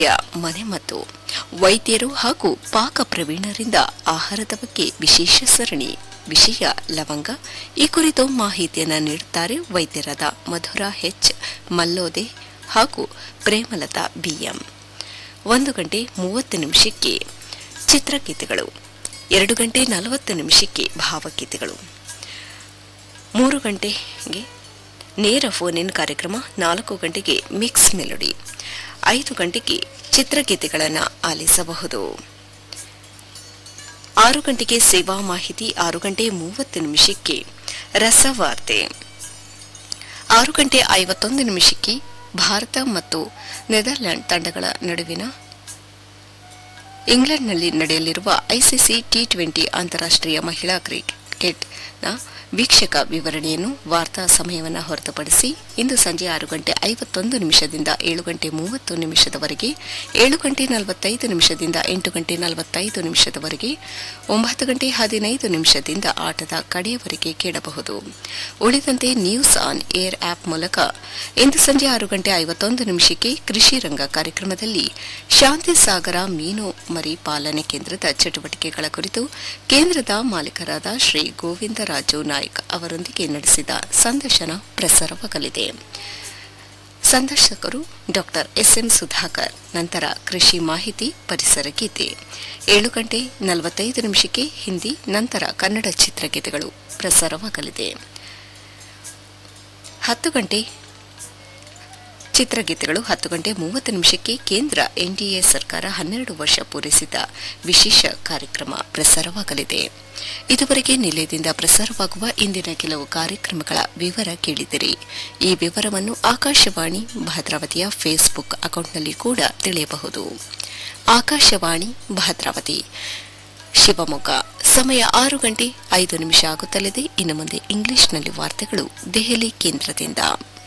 ಮನೆಮದ್ದು ವೈದ್ಯರು ಹಾಗೂ ಪಾಕ ಪ್ರವೀಣರಿಂದ ಆಹಾರದ ಬಗ್ಗೆ ವಿಶೇಷ ಸರಣಿ ವಿಷಯ ಲವಂಗ ಈ ಕುರಿತು ಮಾಹಿತಿಯನ್ನು ನೀಡುತ್ತಾರೆ ವೈದ್ಯರಾದ ಮಧುರಾ ಹೆಚ್ ಮಲ್ಲೋದೆ ಹಾಗೂ ಪ್ರೇಮಲತಾ ಬಿಎಂ ಒಂದು ಗಂಟೆ ಮೂವತ್ತು ನಿಮಿಷಕ್ಕೆ ಚಿತ್ರಗೀತೆಗಳು ಎರಡು ಗಂಟೆ ನಲವತ್ತು ನಿಮಿಷಕ್ಕೆ ಭಾವಗೀತೆಗಳು ಮೂರು ಗಂಟೆಗೆ ನೇರ ಫೋನ್ ಇನ್ ಕಾರ್ಯಕ್ರಮ ನಾಲ್ಕು ಗಂಟೆಗೆ ಮಿಕ್ಸ್ ಮೆಲೋಡಿ ಐದು ಗಂಟೆಗೆ ಚಿತ್ರಗೀತೆಗಳನ್ನು ಆಲಿಸಬಹುದು ಆರು ಗಂಟೆಗೆ ಸೇವಾ ಮಾಹಿತಿ ಆರು ಗಂಟೆ ಮೂವತ್ತು ನಿಮಿಷಕ್ಕೆ ರಸವಾರ್ತೆ ಆರು ಗಂಟೆ ಐವತ್ತೊಂದು ನಿಮಿಷಕ್ಕೆ ಭಾರತ ಮತ್ತು ನೆದರ್ಲ್ಯಾಂಡ್ ತಂಡಗಳ ನಡುವಿನ ಇಂಗ್ಲೆಂಡ್ನಲ್ಲಿ ನಡೆಯಲಿರುವ ಐಸಿಸಿ ಟಿ ಟ್ವೆಂಟಿ ಅಂತಾರಾಷ್ಟೀಯ ಮಹಿಳಾ ಕ್ರಿಕೆಟ್ನ ವೀಕ್ಷಕ ವಿವರಣೆಯನ್ನು ವಾರ್ತಾ ಸಮಯವನ್ನು ಹೊರತುಪಡಿಸಿ ಇಂದು ಸಂಜೆ ಆರು ಗಂಟೆ ಐವತ್ತೊಂದು ನಿಮಿಷದಿಂದ ಏಳು ಗಂಟೆ ಮೂವತ್ತು ನಿಮಿಷದವರೆಗೆ ಏಳು ಗಂಟೆ ನಲವತ್ತೈದು ನಿಮಿಷದಿಂದ ಎಂಟು ಗಂಟೆ ನಲವತ್ತೈದು ನಿಮಿಷದವರೆಗೆ ಒಂಬತ್ತು ಗಂಟೆ ಹದಿನೈದು ನಿಮಿಷದಿಂದ ಆಟದ ಕಡೆಯವರೆಗೆ ಕೇಳಬಹುದು ಉಳಿದಂತೆ ನ್ಯೂಸ್ ಆನ್ ಏರ್ ಆಪ್ ಮೂಲಕ ಇಂದು ಸಂಜೆ ಆರು ಗಂಟೆ ಐವತ್ತೊಂದು ನಿಮಿಷಕ್ಕೆ ಕೃಷಿ ರಂಗ ಕಾರ್ಯಕ್ರಮದಲ್ಲಿ ಶಾಂತಿ ಸಾಗರ ಮೀನು ಮರಿ ಪಾಲನೆ ಕೇಂದ್ರದ ಚಟುವಟಿಕೆಗಳ ಕುರಿತು ಕೇಂದ್ರದ ಮಾಲೀಕರಾದ ಶ್ರೀ ಗೋವಿಂದರಾಜು ನಾಯ್ಕ್ ಅವರೊಂದಿಗೆ ನಡೆಸಿದ ಸಂದರ್ಶನ ಪ್ರಸಾರವಾಗಲಿದೆ ಸಂದರ್ಶಕರು ಡಾಕ್ಟರ್ ಎಸ್ಎಂ ಸುಧಾಕರ್ ನಂತರ ಕೃಷಿ ಮಾಹಿತಿ ಪರಿಸರ ಗೀತೆ ಏಳು ಗಂಟೆ ನಲವತ್ತೈದು ನಿಮಿಷಕ್ಕೆ ಹಿಂದಿ ನಂತರ ಕನ್ನಡ ಚಿತ್ರಗೀತೆಗಳು ಪ್ರಸಾರವಾಗಲಿದೆ ಹತ್ತು ಗಂಟೆ ಚಿತ್ರಗೀತೆಗಳು ಹತ್ತು ಗಂಟೆ ಮೂವತ್ತು ನಿಮಿಷಕ್ಕೆ ಕೇಂದ್ರ ಎನ್ಡಿಎ ಸರ್ಕಾರ ಹನ್ನೆರಡು ವರ್ಷ ಪೂರೈಸಿದ ವಿಶೇಷ ಕಾರ್ಯಕ್ರಮ ಪ್ರಸಾರವಾಗಲಿದೆ ಇದುವರೆಗೆ ನಿಲಯದಿಂದ ಪ್ರಸಾರವಾಗುವ ಇಂದಿನ ಕೆಲವು ಕಾರ್ಯಕ್ರಮಗಳ ವಿವರ ಕೇಳಿದಿರಿ ಈ ವಿವರವನ್ನು ಆಕಾಶವಾಣಿ ಭದ್ರಾವತಿಯ ಫೇಸ್ಬುಕ್ ಅಕೌಂಟ್ನಲ್ಲಿ ಕೂಡ ತಿಳಿಯಬಹುದು ಆಕಾಶವಾಣಿ ಭದ್ರಾವತಿ ಶಿವಮೊಗ್ಗ ಸಮಯ ಆರು ಗಂಟೆ ಐದು ನಿಮಿಷ ಆಗುತ್ತಲಿದೆ ಇನ್ನು ಮುಂದೆ ಇಂಗ್ಲಿಷ್ನಲ್ಲಿ ವಾರ್ತೆಗಳು ದೆಹಲಿ ಕೇಂದ್ರದಿಂದ